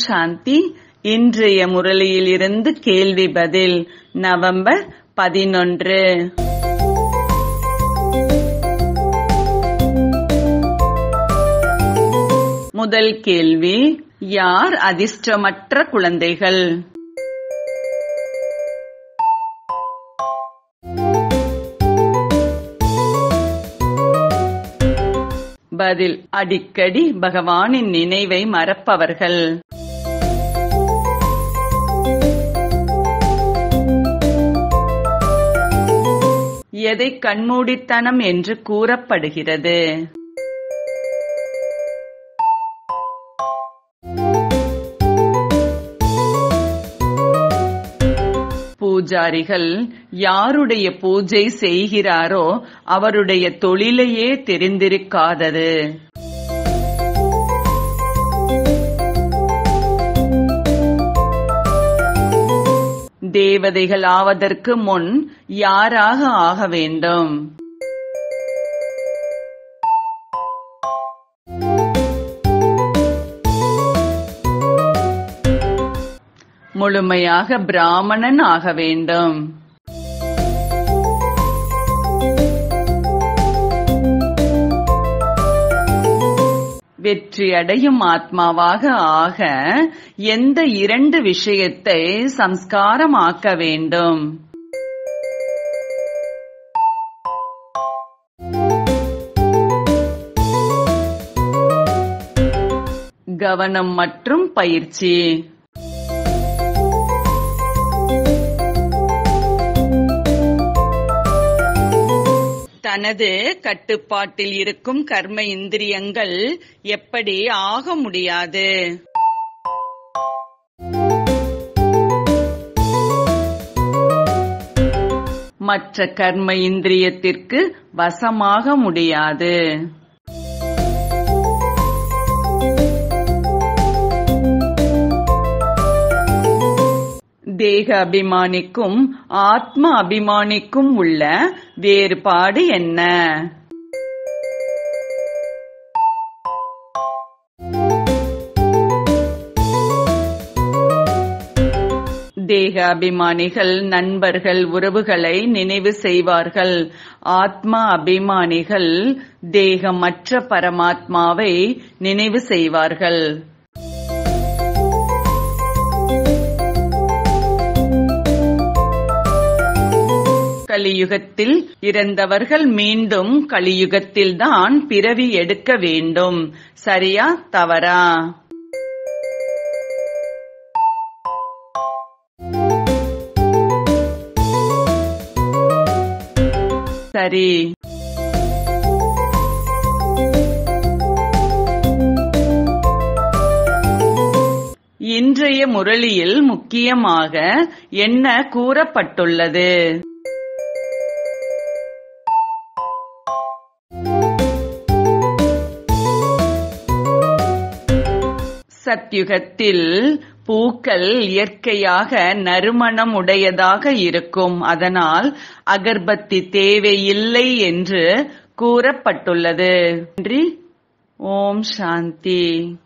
சாந்தி இன்றைய முரளியிலிருந்து கேள்வி பதில் நவம்பர் பதினொன்று முதல் கேள்வி யார் அதிர்ஷ்டமற்ற குழந்தைகள் பதில் அடிக்கடி பகவானின் நினைவை மறப்பவர்கள் எதை கண்மூடித்தனம் என்று கூறப்படுகிறது பூஜாரிகள் யாருடைய பூஜை செய்கிறாரோ அவருடைய தொழிலையே தெரிந்திருக்காதது தேவதைகள் ஆவதற்கு முன் யாராக ஆக வேண்டும் முழுமையாக பிராமணன் ஆக வேண்டும் வெற்றி அடையும் ஆத்மாவாக ஆக எந்த இரண்டு விஷயத்தை சம்ஸ்காரமாக்க வேண்டும் கவனம் மற்றும் பயிற்சி தனது கட்டுப்பாட்டில் இருக்கும் கர்ம இந்திரியங்கள் எப்படி ஆக முடியாது மற்ற கர்ம இந்திரியத்திற்கு வசமாக முடியாது தேக அபிமானிக்கும் ஆத்ம அபிமானிக்கும் உள்ள வேறுபாடு என்ன தேக அபிமானிகள் நண்பர்கள் உறவுகளை நினைவு செய்வார்கள் ஆத்மா அபிமானிகள் தேகமற்ற பரமாத்மாவை நினைவு செய்வார்கள் கலியுகத்தில் இறந்தவர்கள் மீண்டும் கலியுகத்தில்தான் பிறவி எடுக்க வேண்டும் சரியா தவறா சரி இன்றைய முரளியில் முக்கியமாக என்ன கூறப்பட்டுள்ளது சத்யுகத்தில் பூக்கள் இயற்கையாக நறுமணம் உடையதாக இருக்கும் அதனால் அகர்பத்தி தேவையில்லை என்று கூறப்பட்டுள்ளது நன்றி ஓம் சாந்தி